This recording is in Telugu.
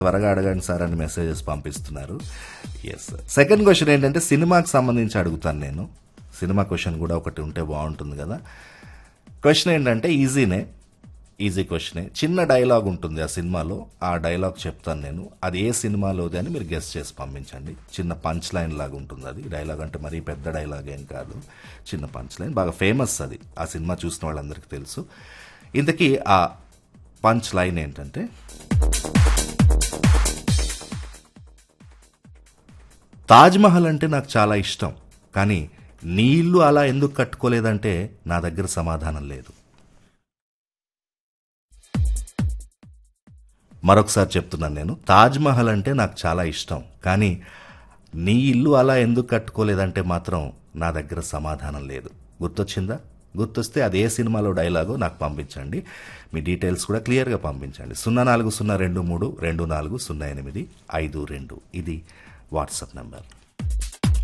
త్వరగా అడగండి సార్ అని మెసేజెస్ పంపిస్తున్నారు ఎస్ సెకండ్ క్వశ్చన్ ఏంటంటే సినిమాకి సంబంధించి అడుగుతాను నేను సినిమా క్వశ్చన్ కూడా ఒకటి ఉంటే బాగుంటుంది కదా క్వశ్చన్ ఏంటంటే ఈజీనే ఈజీ క్వశ్చనే చిన్న డైలాగ్ ఉంటుంది ఆ సినిమాలో ఆ డైలాగ్ చెప్తాను నేను అది ఏ సినిమాలోది అని మీరు గెస్ట్ చేసి పంపించండి చిన్న పంచ్ లైన్ లాగా ఉంటుంది అది డైలాగ్ అంటే మరీ పెద్ద డైలాగ్ ఏం కాదు చిన్న పంచ్ లైన్ బాగా ఫేమస్ అది ఆ సినిమా చూసిన వాళ్ళందరికీ తెలుసు ఇంతకీ ఆ పంచ్ లైన్ ఏంటంటే తాజ్మహల్ అంటే నాకు చాలా ఇష్టం కానీ నీ ఇల్లు అలా ఎందుకు కట్టుకోలేదంటే నా దగ్గర సమాధానం లేదు మరొకసారి చెప్తున్నాను నేను తాజ్మహల్ అంటే నాకు చాలా ఇష్టం కానీ నీ ఇల్లు అలా ఎందుకు కట్టుకోలేదంటే మాత్రం నా దగ్గర సమాధానం లేదు గుర్తొచ్చిందా గుర్తొస్తే అది ఏ సినిమాలో డైలాగో నాకు పంపించండి మీ డీటెయిల్స్ కూడా క్లియర్గా పంపించండి సున్నా నాలుగు సున్నా రెండు మూడు రెండు నాలుగు సున్నా ఎనిమిది ఐదు రెండు ఇది వాట్సాప్ నెంబర్